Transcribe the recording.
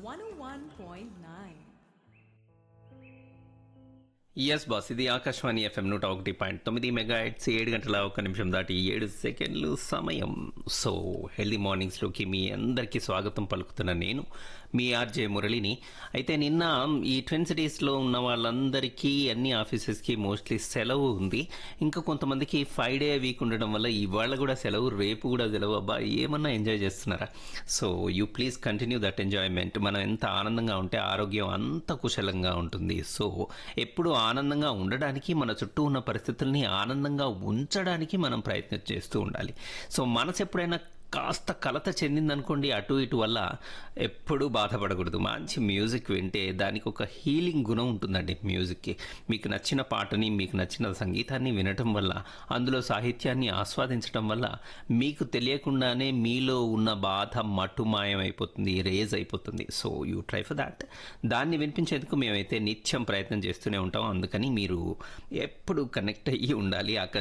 101.9. Yes boss ఇది Akashvani FM నూట ఒకటి పాయింట్ తొమ్మిది మెగా ఎట్స్ ఏడు గంటల ఒక నిమిషం దాటి ఏడు సెకండ్లు సమయం సో హెల్దీ మార్నింగ్స్లోకి మీ అందరికీ స్వాగతం పలుకుతున్న నేను మీ ఆర్జే మురళిని అయితే నిన్న ఈ ట్విన్ సిటీస్లో ఉన్న వాళ్ళందరికీ అన్ని ఆఫీసెస్కి మోస్ట్లీ సెలవు ఉంది ఇంకా కొంతమందికి ఫైవ్ డే వీక్ ఉండడం వల్ల ఇవాళ కూడా సెలవు రేపు కూడా సెలవు అబ్బా ఏమన్నా ఎంజాయ్ చేస్తున్నారా so you please continue that enjoyment మనం ఎంత ఆనందంగా ఉంటే ఆరోగ్యం అంత కుశలంగా ఉంటుంది సో ఎప్పుడు ఆనందంగా ఉండడానికి మన చుట్టూ ఉన్న పరిస్థితుల్ని ఆనందంగా ఉంచడానికి మనం ప్రయత్నం చేస్తూ ఉండాలి సో మనసు ఎప్పుడైనా కాస్త కలత చెందిందనుకోండి అటు ఇటు వల్ల ఎప్పుడూ బాధపడకూడదు మంచి మ్యూజిక్ వింటే దానికి ఒక హీలింగ్ గుణం ఉంటుందండి మ్యూజిక్కి మీకు నచ్చిన పాటని మీకు నచ్చిన సంగీతాన్ని వినటం వల్ల అందులో సాహిత్యాన్ని ఆస్వాదించడం వల్ల మీకు తెలియకుండానే మీలో ఉన్న బాధ మట్టుమాయం అయిపోతుంది రేజ్ అయిపోతుంది so you try for that దాన్ని వినిపించేందుకు మేమైతే నిత్యం ప్రయత్నం చేస్తూనే ఉంటాం అందుకని మీరు ఎప్పుడు కనెక్ట్ అయ్యి ఉండాలి